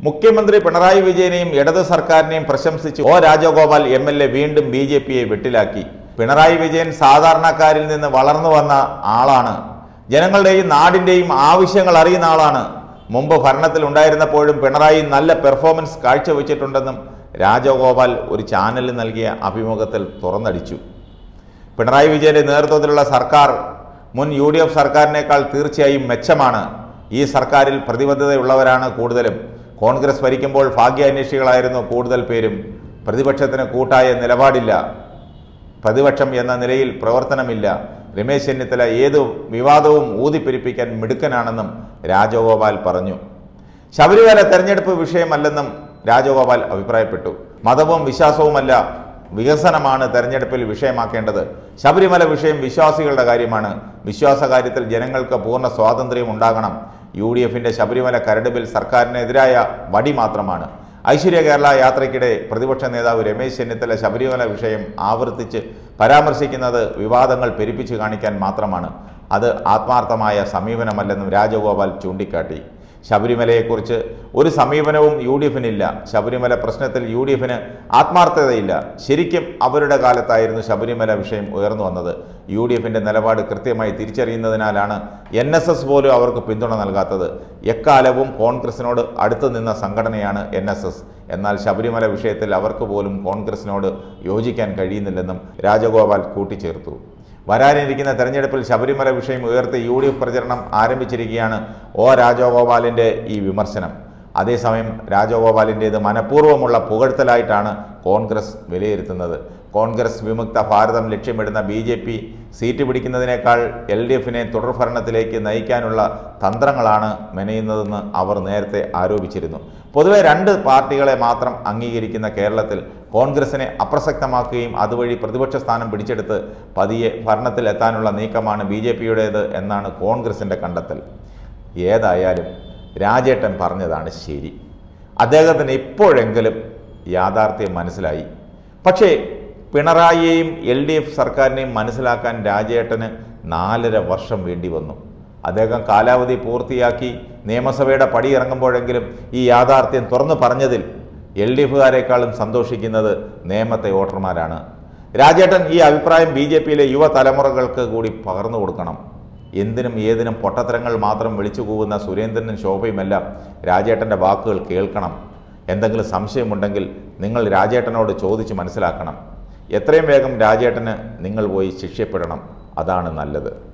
മുഖ്യമന്ത്രി പിണറായി വിജയനെയും ഇടത് സർക്കാരിനെയും പ്രശംസിച്ച് O Rajagopal M L A വീണ്ടും ബി ജെ പിയെ വെട്ടിലാക്കി പിണറായി വിജയൻ സാധാരണക്കാരിൽ നിന്ന് വളർന്നു വന്ന ആളാണ് ജനങ്ങളുടെയും നാടിന്റെയും ആവശ്യങ്ങൾ അറിയുന്ന ആളാണ് മുമ്പ് ഭരണത്തിൽ ഉണ്ടായിരുന്നപ്പോഴും പിണറായി നല്ല പെർഫോമൻസ് കാഴ്ചവെച്ചിട്ടുണ്ടെന്നും രാജഗോപാൽ ഒരു ചാനലിൽ നൽകിയ അഭിമുഖത്തിൽ തുറന്നടിച്ചു പിണറായി വിജയന്റെ നേതൃത്വത്തിലുള്ള സർക്കാർ മുൻ യു ഡി എഫ് സർക്കാരിനേക്കാൾ തീർച്ചയായും മെച്ചമാണ് ഈ സർക്കാരിൽ പ്രതിബദ്ധതയുള്ളവരാണ് കൂടുതലും കോൺഗ്രസ് ഭരിക്കുമ്പോൾ ഭാഗ്യാന്വേഷികളായിരുന്നു കൂടുതൽ പേരും പ്രതിപക്ഷത്തിന് കൂട്ടായ നിലപാടില്ല പ്രതിപക്ഷം എന്ന നിലയിൽ പ്രവർത്തനമില്ല രമേശ് ചെന്നിത്തല ഏത് വിവാദവും ഊതിപ്പെരിപ്പിക്കാൻ മിടുക്കനാണെന്നും രാജഗോപാൽ പറഞ്ഞു ശബരിമല തെരഞ്ഞെടുപ്പ് വിഷയമല്ലെന്നും രാജഗോപാൽ അഭിപ്രായപ്പെട്ടു മതവും വിശ്വാസവുമല്ല വികസനമാണ് തെരഞ്ഞെടുപ്പിൽ വിഷയമാക്കേണ്ടത് ശബരിമല വിഷയം വിശ്വാസികളുടെ കാര്യമാണ് വിശ്വാസ കാര്യത്തിൽ ജനങ്ങൾക്ക് പൂർണ്ണ സ്വാതന്ത്ര്യം ഉണ്ടാകണം യു ഡി എഫിന്റെ ശബരിമല കരട് ബിൽ സർക്കാരിനെതിരായ വടി മാത്രമാണ് ഐശ്വര്യ കേരള യാത്രയ്ക്കിടെ പ്രതിപക്ഷ നേതാവ് രമേശ് ചെന്നിത്തല ശബരിമല വിഷയം ആവർത്തിച്ച് പരാമർശിക്കുന്നത് വിവാദങ്ങൾ പെരുപ്പിച്ച് കാണിക്കാൻ മാത്രമാണ് അത് ആത്മാർത്ഥമായ സമീപനമല്ലെന്നും രാജഗോപാൽ ചൂണ്ടിക്കാട്ടി ശബരിമലയെക്കുറിച്ച് ഒരു സമീപനവും യു ഡി എഫിനില്ല ശബരിമല പ്രശ്നത്തിൽ യു ഡി എഫിന് ആത്മാർത്ഥതയില്ല ശരിക്കും അവരുടെ കാലത്തായിരുന്നു ശബരിമല വിഷയം ഉയർന്നു വന്നത് യു ഡി എഫിൻ്റെ നിലപാട് കൃത്യമായി തിരിച്ചറിയുന്നതിനാലാണ് എൻ എസ് എസ് പോലും അവർക്ക് പിന്തുണ നൽകാത്തത് എക്കാലവും കോൺഗ്രസിനോട് അടുത്തു നിന്ന സംഘടനയാണ് എൻ എസ് എസ് എന്നാൽ ശബരിമല വിഷയത്തിൽ അവർക്ക് പോലും കോൺഗ്രസിനോട് യോജിക്കാൻ കഴിയുന്നില്ലെന്നും രാജഗോപാൽ കൂട്ടിച്ചേർത്തു വരാനിരിക്കുന്ന തെരഞ്ഞെടുപ്പിൽ ശബരിമല വിഷയം ഉയർത്തി യു ഡി എഫ് പ്രചരണം ആരംഭിച്ചിരിക്കുകയാണ് ഒ രാജഗോപാലിൻ്റെ ഈ വിമർശനം അതേസമയം രാജഗോപാലിൻ്റേത് മനഃപൂർവ്വമുള്ള പുകഴ്ത്തലായിട്ടാണ് കോൺഗ്രസ് വിലയിരുത്തുന്നത് കോൺഗ്രസ് വിമുക്ത ഭാരതം ലക്ഷ്യമിടുന്ന ബി ജെ പി സീറ്റ് പിടിക്കുന്നതിനേക്കാൾ എൽ ഡി എഫിനെ തുടർഭരണത്തിലേക്ക് നയിക്കാനുള്ള തന്ത്രങ്ങളാണ് മെനയുന്നതെന്ന് അവർ നേരത്തെ ആരോപിച്ചിരുന്നു പൊതുവെ രണ്ട് പാർട്ടികളെ മാത്രം അംഗീകരിക്കുന്ന കേരളത്തിൽ കോൺഗ്രസിനെ അപ്രസക്തമാക്കുകയും അതുവഴി പ്രതിപക്ഷ സ്ഥാനം പിടിച്ചെടുത്ത് പതിയെ ഭരണത്തിൽ എത്താനുള്ള നീക്കമാണ് ബി ജെ പിയുടേത് എന്നാണ് കോൺഗ്രസിൻ്റെ കണ്ടെത്തൽ ഏതായാലും രാജേട്ടൻ പറഞ്ഞതാണ് ശരി അദ്ദേഹത്തിന് ഇപ്പോഴെങ്കിലും യാഥാർത്ഥ്യം മനസ്സിലായി പക്ഷേ പിണറായിയെയും എൽ ഡി എഫ് സർക്കാരിനെയും മനസ്സിലാക്കാൻ രാജേട്ടന് നാലര വർഷം വേണ്ടി വന്നു അദ്ദേഹം കാലാവധി പൂർത്തിയാക്കി നിയമസഭയുടെ പടിയിറങ്ങുമ്പോഴെങ്കിലും ഈ യാഥാർത്ഥ്യം തുറന്നു പറഞ്ഞതിൽ എൽ ഡി എഫുകാരെക്കാളും സന്തോഷിക്കുന്നത് നേമത്തെ വോട്ടർമാരാണ് രാജേട്ടൻ ഈ അഭിപ്രായം ബി ജെ പിയിലെ യുവതലമുറകൾക്ക് കൂടി പകർന്നു കൊടുക്കണം എന്തിനും ഏതിനും പൊട്ടത്തരങ്ങൾ മാത്രം വിളിച്ചു കൂവുന്ന സുരേന്ദ്രനും ശോഭയുമെല്ലാം രാജേട്ടൻ്റെ വാക്കുകൾ കേൾക്കണം എന്തെങ്കിലും സംശയമുണ്ടെങ്കിൽ നിങ്ങൾ രാജേട്ടനോട് ചോദിച്ച് മനസ്സിലാക്കണം എത്രയും വേഗം രാജേട്ടന് നിങ്ങൾ പോയി ശിക്ഷ്യപ്പെടണം അതാണ് നല്ലത്